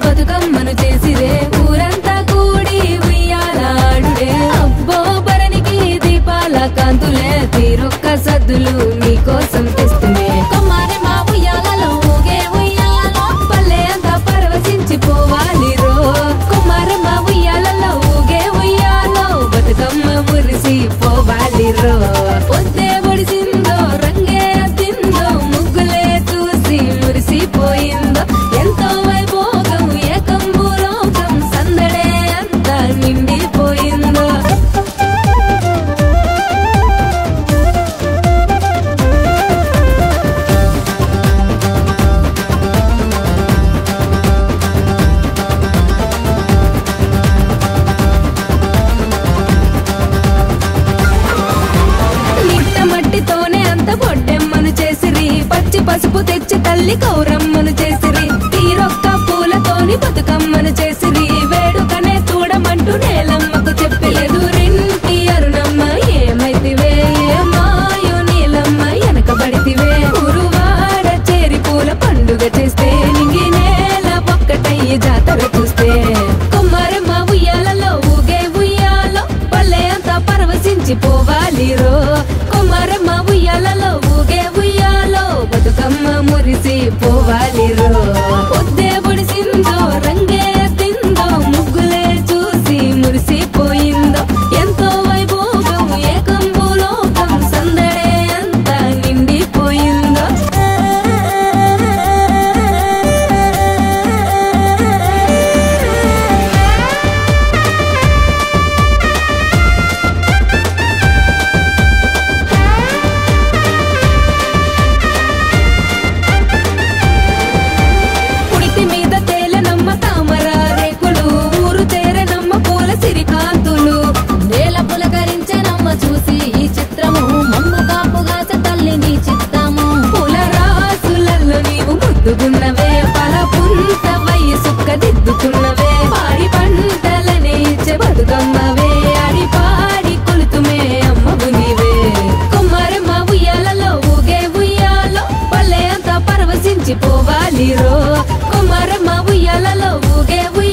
బతుకమ్మను చేసిరే ఊరంతా కూడి ఉయ్యాలాడుడే అబ్బో భరణికి దీపాల కాంతులే తీరొక్క సద్దులు నీకోసం తెస్తుమే కొమ్మారి మా ఉయ్యాలలో ఊగే ఉయ్యాలో పల్లె అంతా పరవశించి పోవాలి రో కుమారి మా ఉయ్యాలలో ఊగే ఉయ్యాలో బతుకమ్మ మురిసి పోవాలి రో పొద్దే ఒడిసిందో రంగే తిందో ముగ్గులే చూసి మురిసిపోయిందో ఎంతో వైభోగం ఏకంబు లోకం సందడే అంతా నిండిపోయిందో నిట్ట మట్టితోనే అంత బొడ్డెమ్మను చేసిరి పచ్చి పసుపు తెచ్చి తల్లి కౌరమ్మను చేసిరి తీరొక్క పూలతోని బతుకమ్మను చేసిరి వేడుకనే చూడమంటూ నేలమ్మకు చెప్పలేదు రెంటి అరుణమ్మ ఏమైతివే ఏమాయో నీలమ్మ వెనకబడితివే ఉరువాడ చేరి పూల పండుగ చేస్తే నింగి నేల ఒక్కటయ్యి జాతర చూస్తే కుమారమ్మ ఉయ్యాలలో ఊగే ఉయ్యాలో పల్లె అంతా పరవశించి పోవాలి రో కుమారమ్మ ఉయ్యాలలో ఊగే ఉయ్యాలో బతుకమ్మ మురిసి పోవాలి రో పొద్దే పొడిసిందో రంగే తిందో ముగ్గులే చూసి మురిసిపోయిందో ఎంతో వైభోగం ఏకంబు లోకం సందడే అంతా నిండిపోయిందో పుడితి మీద తేలనమ్మ తామర రేకులు ఊరు తేరనమ్మ పూల సిరికాంతులు నేల పులకరించనమ్మ చూసి ఈ చిత్రము మమ్ము కాపుగాస తల్లి నీ చిత్తము పూల రాసులలో నీవు ముద్దుగున్నవే పల పుంత వయసుక్క దిద్దుకున్నవే పాడి పంటలనే ఇచ్చే బతుకమ్మవే ఆడి పాడి కొలుతుమే అమ్మవు నీవే కుమారమ్మ ఉయ్యాలలో ఊగే ఉయ్యాలో పల్లె అంతా పరవశించి పోవాలి రో కుమారమ్మ ఉయ్యాలలో ఊగే ఉయ్యాలో